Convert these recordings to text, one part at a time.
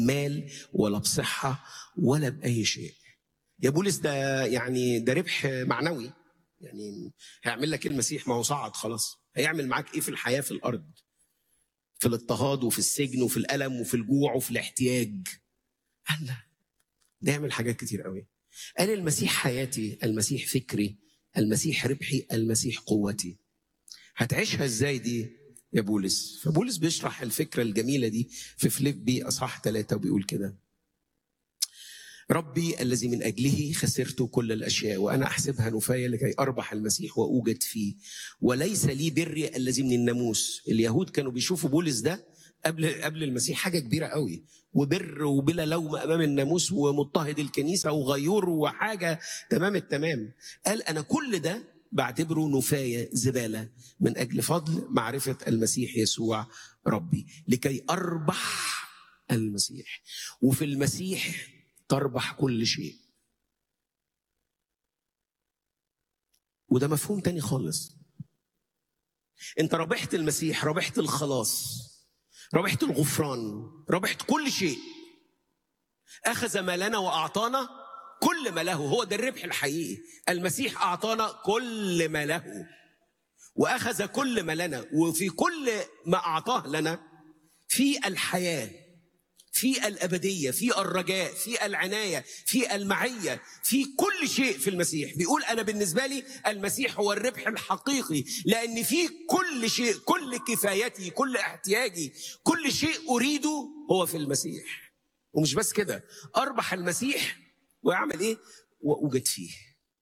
مال ولا بصحة ولا بأي شيء يا بولس ده يعني ده ربح معنوي يعني هيعمل لك إيه المسيح ما هو صعد خلاص هيعمل معاك ايه في الحياة في الأرض في الاضطهاد وفي السجن وفي الألم وفي الجوع وفي الاحتياج قال لا ده يعمل حاجات كتير قوي قال المسيح حياتي المسيح فكري المسيح ربحي المسيح قوتي هتعيشها ازاي دي يا بولس فبولس بيشرح الفكرة الجميلة دي في فيليبي أصحاح ثلاثة وبيقول كده ربي الذي من أجله خسرت كل الأشياء وأنا أحسبها نفاية لكي أربح المسيح وأوجد فيه وليس لي بري الذي من الناموس اليهود كانوا بيشوفوا بولس ده قبل قبل المسيح حاجة كبيرة قوي وبر وبلا لوم أمام الناموس ومضطهد الكنيسة وغيور وحاجة تمام التمام قال أنا كل ده بعتبره نفاية زبالة من أجل فضل معرفة المسيح يسوع ربي لكي أربح المسيح وفي المسيح تربح كل شيء وده مفهوم تاني خالص انت ربحت المسيح ربحت الخلاص ربحت الغفران ربحت كل شيء اخذ ما لنا واعطانا كل ما له هو ده الربح الحقيقي المسيح اعطانا كل ما له واخذ كل ما لنا وفي كل ما اعطاه لنا في الحياه في الأبدية في الرجاء في العناية في المعية في كل شيء في المسيح بيقول أنا بالنسبة لي المسيح هو الربح الحقيقي لأن في كل شيء كل كفايتي كل احتياجي كل شيء أريده هو في المسيح ومش بس كده أربح المسيح ويعمل إيه وأوجد فيه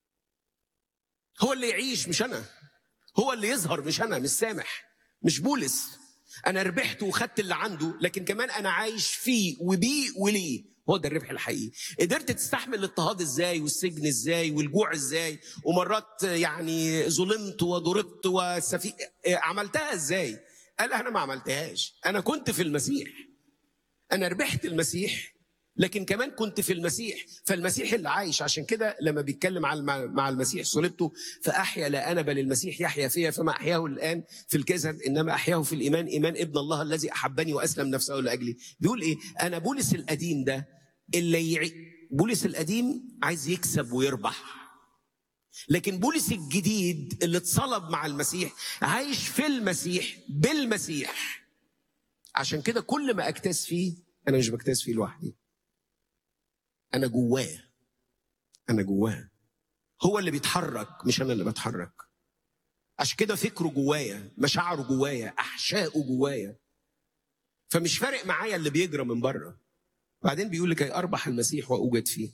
هو اللي يعيش مش أنا هو اللي يظهر مش أنا مش سامح مش بولس انا ربحت وخدت اللي عنده لكن كمان انا عايش فيه وبيه وليه هو ده الربح الحقيقي قدرت تستحمل الاضطهاد ازاي والسجن ازاي والجوع ازاي ومرات يعني ظلمت وضربت وسفي عملتها ازاي قال انا ما عملتهاش انا كنت في المسيح انا ربحت المسيح لكن كمان كنت في المسيح فالمسيح اللي عايش عشان كده لما بيتكلم مع المسيح صلبته فاحيا لا انا بل المسيح يحيا فيا فما احياه الان في الجسد انما احياه في الايمان ايمان ابن الله الذي احبني واسلم نفسه لاجلي بيقول ايه انا بولس القديم ده اللي يع... بولس القديم عايز يكسب ويربح لكن بولس الجديد اللي اتصلب مع المسيح عايش في المسيح بالمسيح عشان كده كل ما اكتاز فيه انا مش بكتاز فيه لوحدي انا جواه انا جواه هو اللي بيتحرك مش انا اللي بتحرك عشان كده فكره جوايا مشاعره جوايا احشائه جوايا فمش فارق معايا اللي بيجرى من بره بعدين بيقول لكي اربح المسيح واوجد فيه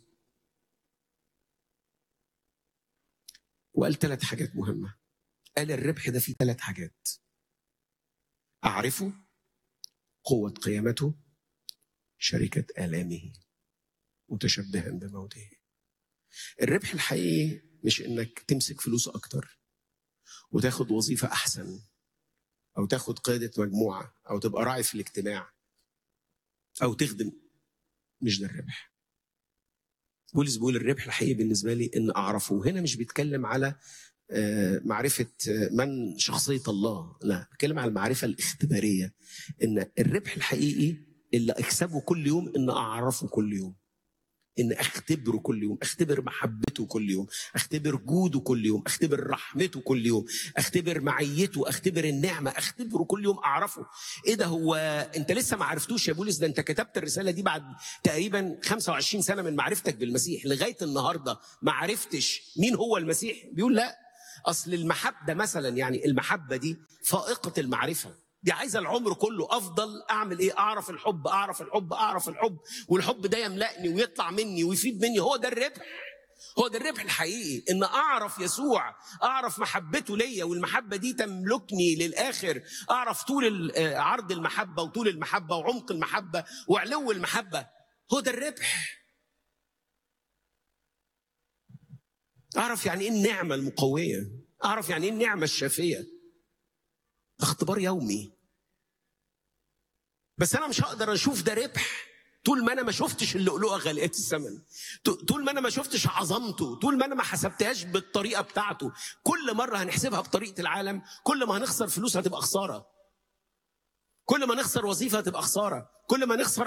وقال ثلاث حاجات مهمه قال الربح ده فيه ثلاث حاجات اعرفه قوه قيامته شركه الامه متشبها بموته الربح الحقيقي مش انك تمسك فلوس اكتر وتاخد وظيفة احسن او تاخد قيادة مجموعة او تبقى راعي في الاجتماع او تخدم مش ده الربح بولس بيقول الربح الحقيقي بالنسبة لي ان اعرفه هنا مش بيتكلم على معرفة من شخصية الله لا بيتكلم على المعرفة الاختبارية ان الربح الحقيقي اللي اكسبه كل يوم ان اعرفه كل يوم ان اختبره كل يوم اختبر محبته كل يوم اختبر جوده كل يوم اختبر رحمته كل يوم اختبر معيته اختبر النعمه اختبره كل يوم اعرفه ايه ده هو انت لسه ما عرفتوش يا بولس ده انت كتبت الرساله دي بعد تقريبا 25 سنه من معرفتك بالمسيح لغايه النهارده ما عرفتش مين هو المسيح بيقول لا اصل المحبه مثلا يعني المحبه دي فائقه المعرفه دي عايزه العمر كله افضل اعمل ايه اعرف الحب اعرف الحب اعرف الحب والحب ده يملأني ويطلع مني ويفيد مني هو ده الربح هو ده الربح الحقيقي ان اعرف يسوع اعرف محبته ليا والمحبه دي تملكني للاخر اعرف طول عرض المحبه وطول المحبه وعمق المحبه وعلو المحبه هو ده الربح اعرف يعني ايه النعمه المقويه اعرف يعني ايه النعمه الشافيه اختبار يومي بس انا مش هقدر اشوف ده ربح طول ما انا ما شفتش اللؤلؤه غاليه الثمن طول ما انا ما شفتش عظمته طول ما انا ما حسبتهاش بالطريقه بتاعته كل مره هنحسبها بطريقه العالم كل ما هنخسر فلوس هتبقى خساره كل ما نخسر وظيفه هتبقى خساره كل ما نخسر